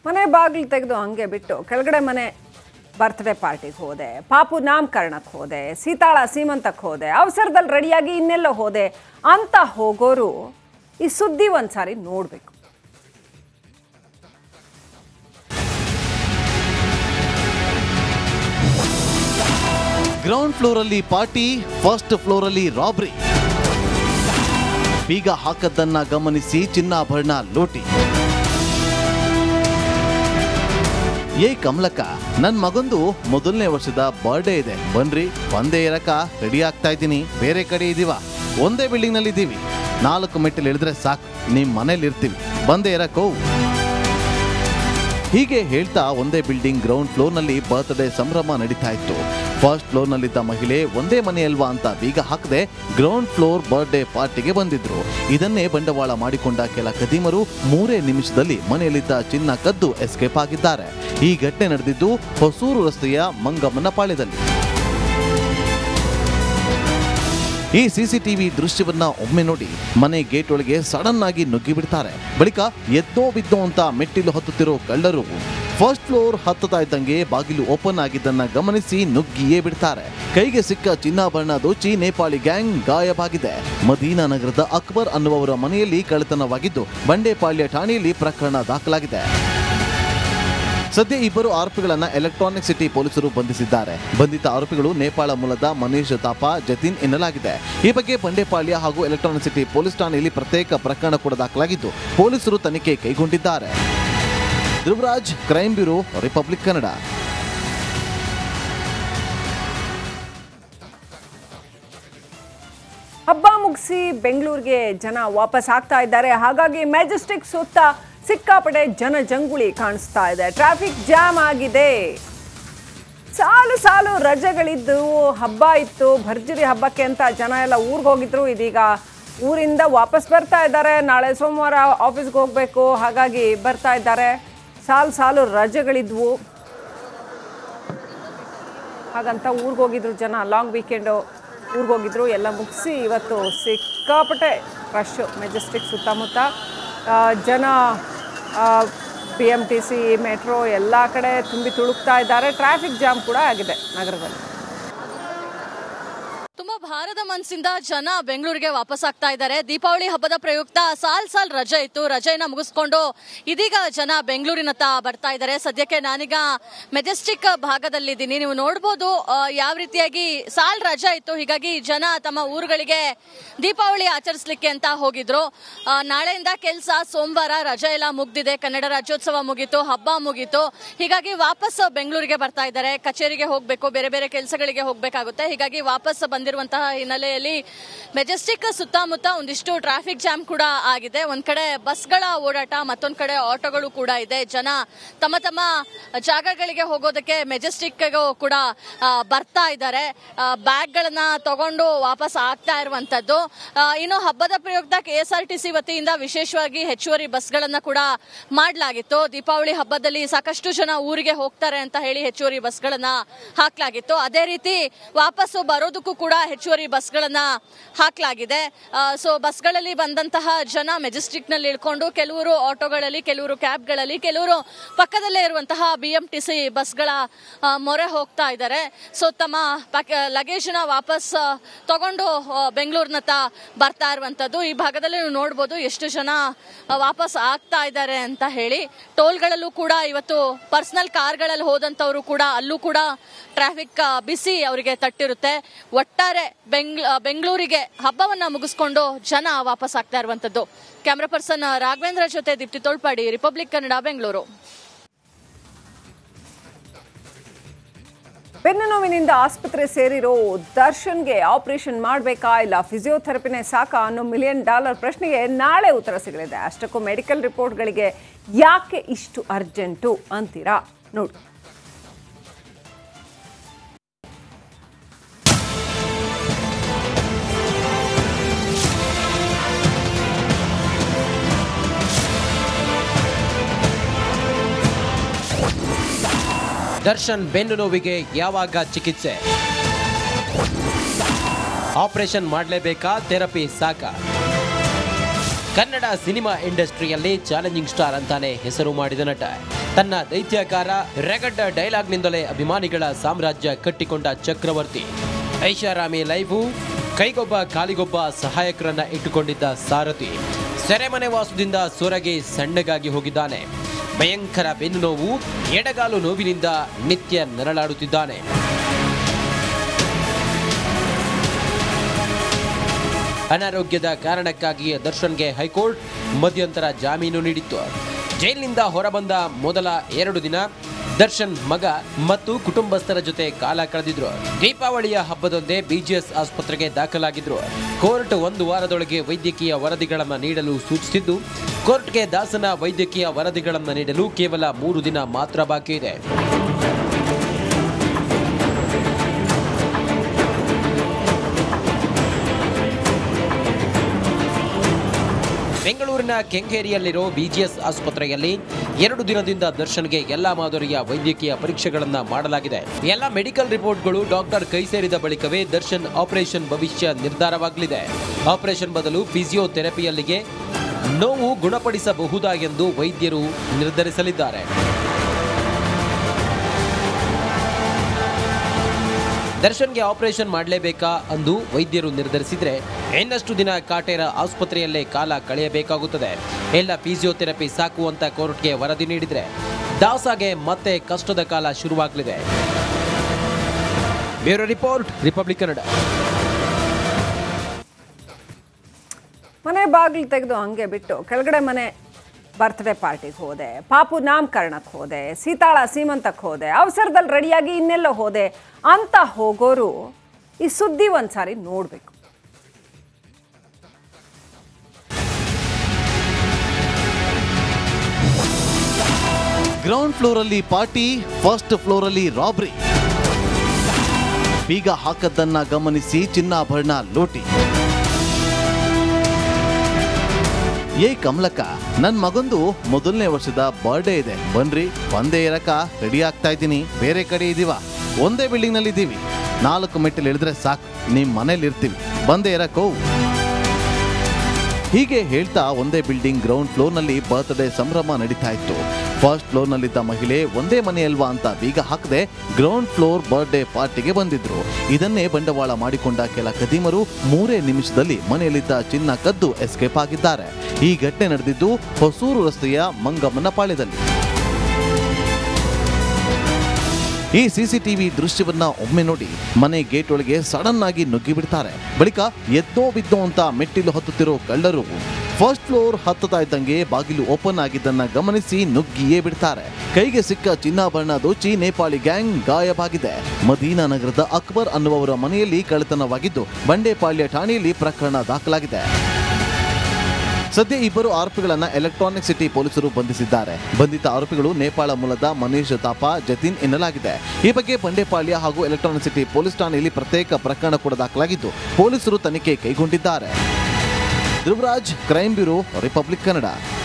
ಮನೆ ಬಾಗಿಲು ತೆಗೆದು ಹಂಗೆ ಬಿಟ್ಟು ಕೆಳಗಡೆ ಮನೆ ಬರ್ತ್ಡೇ ಪಾರ್ಟಿಗೆ ಹೋದೆ ಪಾಪು ನಾಮಕರಣಕ್ಕೆ ಹೋದೆ ಸೀತಾಳ ಸೀಮಂತಕ್ಕೆ ಹೋದೆ ಅವಸರದಲ್ಲಿ ರೆಡಿಯಾಗಿ ಇನ್ನೆಲ್ಲೋ ಹೋದೆ ಅಂತ ಹೋಗೋರು ಈ ಸುದ್ದಿ ಒಂದ್ಸಾರಿ ನೋಡಬೇಕು ಗ್ರೌಂಡ್ ಫ್ಲೋರ್ ಅಲ್ಲಿ ಪಾರ್ಟಿ ಫಸ್ಟ್ ಫ್ಲೋರ್ ಅಲ್ಲಿ ರಾಬ್ರಿ ಬೀಗ ಹಾಕದ್ದನ್ನ ಗಮನಿಸಿ ಚಿನ್ನಾಭರಣ ಲೂಟಿ ಏ ಕಮಲಕ್ಕ ನನ್ ಮಗಂದು ಮೊದಲನೇ ವರ್ಷದ ಬರ್ಡೇ ಇದೆ ಬನ್ರಿ ಒಂದೇ ಇರಕ ರೆಡಿ ಆಗ್ತಾ ಇದ್ದೀನಿ ಬೇರೆ ಕಡೆ ಇದೀವ ಒಂದೇ ಬಿಲ್ಡಿಂಗ್ ನಲ್ಲಿ ಇದೀವಿ ನಾಲ್ಕು ಮೆಟ್ಟಲು ಇಳಿದ್ರೆ ಸಾಕು ನಿಮ್ ಮನೇಲಿ ಇರ್ತೀವಿ ಬಂದೇ ಇರಕೋ ಹೀಗೆ ಹೇಳ್ತಾ ಒಂದೇ ಬಿಲ್ಡಿಂಗ್ ಗ್ರೌಂಡ್ ಫ್ಲೋರ್ನಲ್ಲಿ ಬರ್ತ್ಡೇ ಸಂಭ್ರಮ ನಡೀತಾ ಇತ್ತು ಫಸ್ಟ್ ಫ್ಲೋರ್ನಲ್ಲಿದ್ದ ಮಹಿಳೆ ಒಂದೇ ಮನೆಯಲ್ವಾ ಅಂತ ಬೀಗ ಹಾಕದೆ ಗ್ರೌಂಡ್ ಫ್ಲೋರ್ ಬರ್ತ್ಡೇ ಪಾರ್ಟಿಗೆ ಬಂದಿದ್ರು ಇದನ್ನೇ ಬಂಡವಾಳ ಮಾಡಿಕೊಂಡ ಕೆಲ ಕದೀಮರು ಮೂರೇ ನಿಮಿಷದಲ್ಲಿ ಮನೆಯಲ್ಲಿದ್ದ ಚಿನ್ನ ಕದ್ದು ಎಸ್ಕೇಪ್ ಆಗಿದ್ದಾರೆ ಈ ಘಟನೆ ನಡೆದಿದ್ದು ಹೊಸೂರು ರಸ್ತೆಯ ಮಂಗಮ್ಮನ ಪಾಳ್ಯದಲ್ಲಿ ಈ ಸಿಸಿಟಿವಿ ದೃಶ್ಯವನ್ನ ಒಮ್ಮೆ ನೋಡಿ ಮನೆ ಗೇಟ್ ಒಳಗೆ ಸಡನ್ ಆಗಿ ನುಗ್ಗಿ ಬಿಡ್ತಾರೆ ಬಳಿಕ ಎದ್ದೋ ಬಿದ್ದೋ ಅಂತ ಮೆಟ್ಟಿಲು ಹತ್ತುತ್ತಿರೋ ಕಳ್ಳರು ಫಸ್ಟ್ ಫ್ಲೋರ್ ಹತ್ತುತ್ತಾ ಇದ್ದಂಗೆ ಬಾಗಿಲು ಓಪನ್ ಆಗಿದ್ದನ್ನ ಗಮನಿಸಿ ನುಗ್ಗಿಯೇ ಬಿಡ್ತಾರೆ ಕೈಗೆ ಸಿಕ್ಕ ಚಿನ್ನಾಭರಣ ದೋಚಿ ನೇಪಾಳಿ ಗ್ಯಾಂಗ್ ಗಾಯಬಾಗಿದೆ ಮದೀನಾ ನಗರದ ಅಕ್ಬರ್ ಅನ್ನುವವರ ಮನೆಯಲ್ಲಿ ಕಳ್ಳತನವಾಗಿದ್ದು ಬಂಡೇಪಾಳ್ಯ ಠಾಣೆಯಲ್ಲಿ ಪ್ರಕರಣ ದಾಖಲಾಗಿದೆ ಸದ್ಯ ಇಬ್ಬರು ಆರೋಪಿಗಳನ್ನ ಎಲೆಕ್ಟ್ರಾನಿಕ್ ಸಿಟಿ ಪೊಲೀಸರು ಬಂಧಿಸಿದ್ದಾರೆ ಬಂಧಿತ ಆರೋಪಿಗಳು ನೇಪಾಳ ಮೂಲದ ಮನೀಶ್ ತಾಪ ಜತಿನ್ ಎನ್ನಲಾಗಿದೆ ಈ ಬಗ್ಗೆ ಬಂಡೇಪಾಳ್ಯ ಹಾಗೂ ಎಲೆಕ್ಟ್ರಾನಿಕ್ ಸಿಟಿ ಪೊಲೀಸ್ ಠಾಣೆಯಲ್ಲಿ ಪ್ರತ್ಯೇಕ ಪ್ರಕರಣ ಕೂಡ ದಾಖಲಾಗಿದ್ದು ಪೊಲೀಸರು ತನಿಖೆ ಕೈಗೊಂಡಿದ್ದಾರೆ Dhruvaraj crime bureau Republic Kannada ಹಬ್ಬ ಮುಗಿಸಿ ಬೆಂಗಳೂರಿಗೆ ಜನ ವಾಪಸ್ ಆಗ್ತಾ ಇದ್ದಾರೆ ಹಾಗಾಗಿ ಮೆಜೆಸ್ಟಿಕ್ ಸುತ್ತ ಸಿಕ್ಕಾಪಟ್ಟೆ ಜನ ಜಂಗುಳಿ ಕಾಣಿಸ್ತಾ ಇದೆ ಟ್ರಾಫಿಕ್ ಜಾಮ್ ಆಗಿದೆ ಸಾಲು ಸಾಲು ರಜೆಗಳಿದ್ದು ಹಬ್ಬ ಇತ್ತು ಭರ್ಜರಿ ಹಬ್ಬಕ್ಕೆ ಅಂತ ಜನ ಎಲ್ಲ ಊರಿಗೆ ಹೋಗಿದ್ರು ಇದೀಗ ಊರಿಂದ ವಾಪಸ್ ಬರ್ತಾ ಇದ್ದಾರೆ ನಾಳೆ ಸೋಮವಾರ ಆಫೀಸ್ಗೆ ಹೋಗಬೇಕು ಹಾಗಾಗಿ ಬರ್ತಾ ಇದ್ದಾರೆ ಸಾಲು ಸಾಲು ರಜೆಗಳಿದ್ವು ಹಾಗಂತ ಊರಿಗೆ ಹೋಗಿದ್ರು ಜನ ಲಾಂಗ್ ವೀಕೆಂಡು ಊರಿಗೆ ಹೋಗಿದ್ರು ಎಲ್ಲ ಮುಗಿಸಿ ಇವತ್ತು ಸಿಕ್ಕಾಪಟ್ಟೆ ರಶ್ಶು ಮೆಜೆಸ್ಟಿಕ್ ಸುತ್ತಮುತ್ತ ಆ, ಜನ B M T C metro ಎಲ್ಲ ಕಡೆ ತುಂಬಿ ತುಳುಕ್ತಾ ಇದ್ದಾರೆ ಟ್ರಾಫಿಕ್ ಜಾಮ್ ಕೂಡ ಆಗಿದೆ ನಗರದಲ್ಲಿ ತುಂಬಾ ಭಾರದ ಮನಸ್ಸಿಂದ ಜನ ಬೆಂಗಳೂರಿಗೆ ವಾಪಸ್ ಆಗ್ತಾ ಇದ್ದಾರೆ ದೀಪಾವಳಿ ಹಬ್ಬದ ಪ್ರಯುಕ್ತ ಸಾಲ್ ಸಾಲ್ ರಜೆ ಇತ್ತು ರಜೆನ ಮುಗಿಸ್ಕೊಂಡು ಇದೀಗ ಜನ ಬೆಂಗಳೂರಿನತ್ತ ಬರ್ತಾ ಇದ್ದಾರೆ ಸದ್ಯಕ್ಕೆ ನಾನೀಗ ಮೆಜೆಸ್ಟಿಕ್ ಭಾಗದಲ್ಲಿದ್ದೀನಿ ನೀವು ನೋಡ್ಬೋದು ಆ, ಯಾವ ರೀತಿಯಾಗಿ ಸಾಲ್ ರಜೆ ಇತ್ತು ಹೀಗಾಗಿ ಜನ ತಮ್ಮ ಊರುಗಳಿಗೆ ದೀಪಾವಳಿ ಆಚರಿಸ್ಲಿಕ್ಕೆ ಅಂತ ಹೋಗಿದ್ರು ಆ, ನಾಳೆಯಿಂದ ಕೆಲಸ ಸೋಮವಾರ ರಜೆ ಎಲ್ಲ ಮುಗ್ದಿದೆ ಕನ್ನಡ ರಾಜ್ಯೋತ್ಸವ ಮುಗೀತು ಹಬ್ಬ ಮುಗೀತು ಹೀಗಾಗಿ ವಾಪಸ್ ಬೆಂಗಳೂರಿಗೆ ಬರ್ತಾ ಇದ್ದಾರೆ ಕಚೇರಿಗೆ ಹೋಗ್ಬೇಕು ಬೇರೆ ಬೇರೆ ಕೆಲಸಗಳಿಗೆ ಹೋಗ್ಬೇಕಾಗುತ್ತೆ ಹೀಗಾಗಿ ವಾಪಸ್ ಬಂದಿರುವಂತಹ ಹಿನ್ನೆಲೆಯಲ್ಲಿ ಮೆಜೆಸ್ಟಿಕ್ ಸುತ್ತಮುತ್ತ ಒಂದಿಷ್ಟು ಟ್ರಾಫಿಕ್ ಜಾಮ್ ಕೂಡ ಆಗಿದೆ ಒಂದ್ ಕಡೆ ಬಸ್ಗಳ ಓಡಾಟ ಮತ್ತೊಂದ್ ಕಡೆ ಆಟೋಗಳು ಕೂಡ ಇದೆ ಜನ ತಮ್ಮ ತಮ್ಮ ಜಾಗಗಳಿಗೆ ಹೋಗೋದಕ್ಕೆ ಮೆಜೆಸ್ಟಿಕ್ ಕೂಡ ಆ, ಬರ್ತಾ ಇದ್ದಾರೆ ಬ್ಯಾಗ್ ಗಳನ್ನ ತಗೊಂಡು ವಾಪಸ್ ಆಗ್ತಾ ಇರುವಂತದ್ದು ಆ, ಇನ್ನು ಹಬ್ಬದ ಪ್ರಯುಕ್ತ K S R T C ವತಿಯಿಂದ ವಿಶೇಷವಾಗಿ ಹೆಚ್ಚುವರಿ ಬಸ್ಗಳನ್ನ ಕೂಡ ಮಾಡಲಾಗಿತ್ತು ದೀಪಾವಳಿ ಹಬ್ಬದಲ್ಲಿ ಸಾಕಷ್ಟು ಜನ ಊರಿಗೆ ಹೋಗ್ತಾರೆ ಅಂತ ಹೇಳಿ ಹೆಚ್ಚುವರಿ ಬಸ್ಗಳನ್ನ ಹಾಕ್ಲಾಗಿತ್ತು ಅದೇ ರೀತಿ ವಾಪಸ್ಸು ಬರೋದಕ್ಕೂ ಕೂಡ ಹೆಚ್ಚುವರಿ ಬಸ್ಗಳನ್ನ ಹಾಕ್ಲಾಗಿದೆ ಸೊ ಬಸ್ಗಳಲ್ಲಿ ಬಂದಂತಹ ಜನ ಮೆಜೆಸ್ಟಿಕ್ ನಲ್ಲಿ ಇಳ್ಕೊಂಡು ಕೆಲವರು ಆಟೋಗಳಲ್ಲಿ ಕೆಲವರು ಕ್ಯಾಬ್ಗಳಲ್ಲಿ ಕೆಲವರು ಪಕ್ಕದಲ್ಲೇ ಇರುವಂತಹ ಬಿ ಎಂ ಟಿ ಸಿ ಬಸ್ಗಳ ಆ, ಮೊರೆ ಹೋಗ್ತಾ ಇದ್ದಾರೆ ಸೊ ತಮ್ಮ ಲಗೇಜ್ನ ವಾಪಸ್ ಆ, ತಗೊಂಡು ಆ, ಬೆಂಗಳೂರಿನತ್ತ ಬರ್ತಾ ಇರುವಂತದ್ದು ಈ ಭಾಗದಲ್ಲಿ ನೀವು ನೋಡ್ಬೋದು ಎಷ್ಟು ಜನ ಆ, ವಾಪಸ್ ಆಗ್ತಾ ಇದ್ದಾರೆ ಅಂತ ಹೇಳಿ ಟೋಲ್ಗಳಲ್ಲೂ ಕೂಡ ಇವತ್ತು ಪರ್ಸನಲ್ ಕಾರ್ಗಳಲ್ಲಿ ಹೋದಂತವರು ಕೂಡ ಅಲ್ಲೂ ಕೂಡ ಟ್ರಾಫಿಕ್ ಬಿಸಿ ಅವರಿಗೆ ತಟ್ಟಿರುತ್ತೆ ಒಟ್ಟಾರೆ ಬೆಂಗ್ ಬೆಂಗಳೂರಿಗೆ ಹಬ್ಬವನ್ನ ಮುಗಿಸ್ಕೊಂಡು ಜನ ವಾಪಸ್ ಆಗ್ತಾ ಇರುವಂತದ್ದು ಕ್ಯಾಮ್ರಾ ಪರ್ಸನ್ ರಾಘವೇಂದ್ರ ಜೊತೆ ದೀಪ್ತಿ ತೋಳ್ಪಾಡಿ ರಿಪಬ್ಲಿಕ್ ಕನ್ನಡ ಬೆಂಗಳೂರು ಬೆನ್ನು ನೋವಿನಿಂದ ಆಸ್ಪತ್ರೆ ಸೇರಿರೋ ದರ್ಶನ್ಗೆ ಆಪರೇಷನ್ ಮಾಡಬೇಕಾ ಇಲ್ಲ ಫಿಸಿಯೋಥೆರಪಿನೇ ಸಾಕಾ ಅನ್ನೋ ಮಿಲಿಯನ್ ಡಾಲರ್ ಪ್ರಶ್ನೆಗೆ ನಾಳೆ ಉತ್ತರ ಸಿಗಲಿದೆ ಅಷ್ಟಕ್ಕೂ ಮೆಡಿಕಲ್ ರಿಪೋರ್ಟ್ಗಳಿಗೆ ಯಾಕೆ ಇಷ್ಟು ಅರ್ಜೆಂಟು ಅಂತೀರಾ ನೋಡಿ ದರ್ಶನ್ ಬೆನ್ನು ನೋವಿಗೆ ಯಾವಾಗ ಚಿಕಿತ್ಸೆ ಆಪರೇಷನ್ ಮಾಡಲೇಬೇಕಾ ಥೆರಪಿ ಸಾಕ ಕನ್ನಡ ಸಿನಿಮಾ ಇಂಡಸ್ಟ್ರಿಯಲ್ಲಿ ಚಾಲೆಂಜಿಂಗ್ ಸ್ಟಾರ್ ಅಂತಾನೆ ಹೆಸರು ಮಾಡಿದ ನಟ ತನ್ನ ದೈತ್ಯಾಕಾರ ರೆಗಡ್ಡ ಡೈಲಾಗ್ನಿಂದಲೇ ಅಭಿಮಾನಿಗಳ ಸಾಮ್ರಾಜ್ಯ ಕಟ್ಟಿಕೊಂಡ ಚಕ್ರವರ್ತಿ ಐಷಾರಾಮಿ ಲೈಫು ಕೈಗೊಬ್ಬ ಕಾಲಿಗೊಬ್ಬ ಸಹಾಯಕರನ್ನ ಇಟ್ಟುಕೊಂಡಿದ್ದ ಸಾರಥಿ ಸೆರೆಮನೆ ವಾಸದಿಂದ ಸೊರಗಿ ಸಣ್ಣಗಾಗಿ ಹೋಗಿದ್ದಾನೆ ಭಯಂಕರ ಬೆನ್ನು ನೋವು ಎಡಗಾಲು ನೋವಿನಿಂದ ನಿತ್ಯ ನರಳಾಡುತ್ತಿದ್ದಾನೆ ಅನಾರೋಗ್ಯದ ಕಾರಣಕ್ಕಾಗಿ ದರ್ಶನ್ಗೆ ಹೈಕೋರ್ಟ್ ಮಧ್ಯಂತರ ಜಾಮೀನು ನೀಡಿತ್ತು ಜೈಲಿನಿಂದ ಹೊರಬಂದ ಮೊದಲ ಎರಡು ದಿನ ದರ್ಶನ್ ಮಗ ಮತ್ತು ಕುಟುಂಬಸ್ಥರ ಜೊತೆ ಕಾಲ ಕಳೆದಿದ್ರು ದೀಪಾವಳಿಯ ಹಬ್ಬದಂದೇ ಬಿಜಿಎಸ್ ಆಸ್ಪತ್ರೆಗೆ ದಾಖಲಾಗಿದ್ರು ಕೋರ್ಟ್ ಒಂದು ವಾರದೊಳಗೆ ವೈದ್ಯಕೀಯ ವರದಿಗಳನ್ನು ನೀಡಲು ಸೂಚಿಸಿದ್ದು ಕೋರ್ಟ್ಗೆ ದಾಸನ ವೈದ್ಯಕೀಯ ವರದಿಗಳನ್ನು ನೀಡಲು ಕೇವಲ ಮೂರು ದಿನ ಮಾತ್ರ ಬಾಕಿ ಇದೆ ಬೆಂಗಳೂರಿನ ಕೆಂಗೇರಿಯಲ್ಲಿರೋ ಬಿಜಿಎಸ್ ಆಸ್ಪತ್ರೆಯಲ್ಲಿ ಎರಡು ದಿನದಿಂದ ದರ್ಶನ್ಗೆ ಎಲ್ಲಾ ಮಾದರಿಯ ವೈದ್ಯಕೀಯ ಪರೀಕ್ಷೆಗಳನ್ನ ಮಾಡಲಾಗಿದೆ ಎಲ್ಲ ಮೆಡಿಕಲ್ ರಿಪೋರ್ಟ್ಗಳು ಡಾಕ್ಟರ್ ಕೈ ಸೇರಿದ ಬಳಿಕವೇ ದರ್ಶನ್ ಆಪರೇಷನ್ ಭವಿಷ್ಯ ನಿರ್ಧಾರವಾಗಲಿದೆ ಆಪರೇಷನ್ ಬದಲು ಫಿಸಿಯೋಥೆರಪಿಯಲ್ಲಿಗೆ ನೋವು ಗುಣಪಡಿಸಬಹುದಾ ಎಂದು ವೈದ್ಯರು ನಿರ್ಧರಿಸಲಿದ್ದಾರೆ ದರ್ಶನ್ಗೆ ಆಪರೇಷನ್ ಮಾಡಲೇಬೇಕಾ ಅಂದು ವೈದ್ಯರು ನಿರ್ಧರಿಸಿದ್ರೆ ಇನ್ನಷ್ಟು ದಿನ ಕಾಟೇರ ಆಸ್ಪತ್ರೆಯಲ್ಲೇ ಕಾಲ ಕಳೆಯಬೇಕಾಗುತ್ತದೆ ಎಲ್ಲ ಫಿಸಿಯೋಥೆರಪಿ ಸಾಕು ಅಂತ ಕೋರ್ಟ್ಗೆ ವರದಿ ನೀಡಿದ್ರೆ ದಾಸಾಗೆ ಮತ್ತೆ ಕಷ್ಟದ ಕಾಲ ಶುರುವಾಗಲಿದೆ ಬ್ಯೂರೋ ರಿಪೋರ್ಟ್ ರಿಪಬ್ಲಿಕ್ ಕನ್ನಡ ಮನೆ ಬಾಗಿಲು ತೆಗೆದು ಹಂಗೆ ಬಿಟ್ಟು ಕೆಳಗಡೆ ಮನೆ ಬರ್ತ್ಡೇ ಪಾರ್ಟಿಗೆ ಹೋದೆ ಪಾಪು ನಾಮಕರಣಕ್ಕೆ ಹೋದೆ ಸೀತಾಳ ಸೀಮಂತಕ್ಕೆ ಹೋದೆ ಅವಸರದಲ್ಲಿ ರೆಡಿಯಾಗಿ ಇನ್ನೆಲ್ಲ ಹೋದೆ ಅಂತ ಹೋಗೋರು ಈ ಸುದ್ದಿ ಒಂದ್ಸಾರಿ ನೋಡಬೇಕು ಗ್ರೌಂಡ್ ಫ್ಲೋರ್ ಅಲ್ಲಿ ಪಾರ್ಟಿ ಫಸ್ಟ್ ಫ್ಲೋರ್ ಅಲ್ಲಿ ರಾಬ್ರಿ ಬೀಗ ಹಾಕದ್ದನ್ನ ಗಮನಿಸಿ ಚಿನ್ನಾಭರಣ ಲೂಟಿ ಏ ಕಮಲಕ್ಕ ನನ್ ಮಗಂದು ಮೊದಲನೇ ವರ್ಷದ ಬರ್ಡೇ ಇದೆ ಬನ್ರಿ ಒಂದೇ ಇರಕ ರೆಡಿ ಆಗ್ತಾ ಇದ್ದೀನಿ ಬೇರೆ ಕಡೆ ಇದೀವ ಒಂದೇ ಬಿಲ್ಡಿಂಗ್ ನಲ್ಲಿ ಇದೀವಿ ನಾಲ್ಕು ಮೆಟ್ಟಲು ಇಳಿದ್ರೆ ಸಾಕು ನಿಮ್ ಮನೇಲಿ ಇರ್ತೀವಿ ಬಂದೇ ಇರಕೋ ಹೀಗೆ ಹೇಳ್ತಾ ಒಂದೇ ಬಿಲ್ಡಿಂಗ್ ಗ್ರೌಂಡ್ ಫ್ಲೋರ್ನಲ್ಲಿ ಬರ್ತ್ಡೇ ಸಂಭ್ರಮ ನಡೀತಾ ಇತ್ತು ಫಸ್ಟ್ ಫ್ಲೋರ್ನಲ್ಲಿದ್ದ ಮಹಿಳೆ ಒಂದೇ ಮನೆಯಲ್ವಾ ಅಂತ ಬೀಗ ಹಾಕದೆ ಗ್ರೌಂಡ್ ಫ್ಲೋರ್ ಬರ್ತ್ಡೇ ಪಾರ್ಟಿಗೆ ಬಂದಿದ್ರು ಇದನ್ನೇ ಬಂಡವಾಳ ಮಾಡಿಕೊಂಡ ಕೆಲ ಕದೀಮರು ಮೂರೇ ನಿಮಿಷದಲ್ಲಿ ಮನೆಯಲ್ಲಿದ್ದ ಚಿನ್ನ ಕದ್ದು ಎಸ್ಕೇಪ್ ಆಗಿದ್ದಾರೆ ಈ ಘಟನೆ ನಡೆದಿದ್ದು ಹೊಸೂರು ರಸ್ತೆಯ ಮಂಗಮ್ಮನ ಪಾಳ್ಯದಲ್ಲಿ ಈ ಸಿಸಿಟಿವಿ ದೃಶ್ಯವನ್ನ ಒಮ್ಮೆ ನೋಡಿ ಮನೆ ಗೇಟ್ ಒಳಗೆ ಸಡನ್ ಆಗಿ ನುಗ್ಗಿ ಬಿಡ್ತಾರೆ ಬಳಿಕ ಎದ್ದೋ ಬಿದ್ದೋ ಅಂತ ಮೆಟ್ಟಿಲು ಹತ್ತುತ್ತಿರೋ ಕಳ್ಳರು ಫಸ್ಟ್ ಫ್ಲೋರ್ ಹತ್ತುತ್ತಾ ಇದ್ದಂಗೆ ಬಾಗಿಲು ಓಪನ್ ಆಗಿದ್ದನ್ನ ಗಮನಿಸಿ ನುಗ್ಗಿಯೇ ಬಿಡ್ತಾರೆ ಕೈಗೆ ಸಿಕ್ಕ ಚಿನ್ನಾಭರಣ ದೋಚಿ ನೇಪಾಳಿ ಗ್ಯಾಂಗ್ ಗಾಯಬಾಗಿದೆ ಮದೀನಾ ನಗರದ ಅಕ್ಬರ್ ಅನ್ನುವವರ ಮನೆಯಲ್ಲಿ ಕಳ್ಳತನವಾಗಿದ್ದು ಬಂಡೇಪಾಳ್ಯ ಠಾಣೆಯಲ್ಲಿ ಪ್ರಕರಣ ದಾಖಲಾಗಿದೆ ಸದ್ಯ ಇಬ್ಬರು ಆರೋಪಿಗಳನ್ನ ಎಲೆಕ್ಟ್ರಾನಿಕ್ ಸಿಟಿ ಪೊಲೀಸರು ಬಂಧಿಸಿದ್ದಾರೆ ಬಂಧಿತ ಆರೋಪಿಗಳು ನೇಪಾಳ ಮೂಲದ ಮನೀಶ್ ತಾಪ ಜತಿನ್ ಎನ್ನಲಾಗಿದೆ ಈ ಬಗ್ಗೆ ಬಂಡೇಪಾಳ್ಯ ಹಾಗೂ ಎಲೆಕ್ಟ್ರಾನಿಕ್ ಸಿಟಿ ಪೊಲೀಸ್ ಠಾಣೆಯಲ್ಲಿ ಪ್ರತ್ಯೇಕ ಪ್ರಕರಣ ಕೂಡ ದಾಖಲಾಗಿದ್ದು ಪೊಲೀಸರು ತನಿಖೆ ಕೈಗೊಂಡಿದ್ದಾರೆ Dhruvaraj crime bureau Republic Kannada